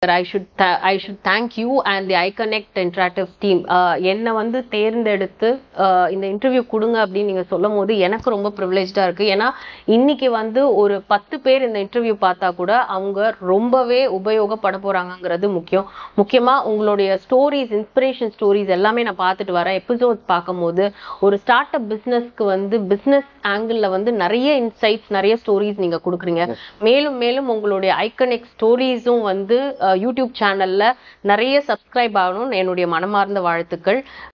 I should I should thank you and the I connect interactive team என்னை வந்து தேர்ந்தெடுத்து uh, இந்த interview கொடுங்க அப்படின்னு நீங்கள் சொல்லும் போது எனக்கு ரொம்ப ப்ரிவிலேஜாக இருக்குது ஏன்னா இன்னைக்கு வந்து ஒரு பத்து பேர் இந்த இன்டர்வியூ பார்த்தா கூட அவங்க ரொம்பவே உபயோகப்பட போகிறாங்கங்கிறது முக்கியம் முக்கியமாக உங்களுடைய ஸ்டோரிஸ் இன்ஸ்பிரேஷன் ஸ்டோரிஸ் எல்லாமே நான் பார்த்துட்டு வரேன் எபிசோட்ஸ் பார்க்கும்போது ஒரு ஸ்டார்ட் அப் பிஸ்னஸ்க்கு வந்து பிஸ்னஸ் ஆங்கிளில் வந்து நிறைய இன்சைட்ஸ் நிறைய ஸ்டோரிஸ் நீங்கள் கொடுக்குறீங்க மேலும் மேலும் உங்களுடைய ஐக்கனிக் ஸ்டோரிஸும் வந்து அஹ், யூடியூப் சேனல்ல நிறைய சப்ஸ்கிரைப் ஆகணும்னு என்னுடைய மனமார்ந்த வாழ்த்துக்கள்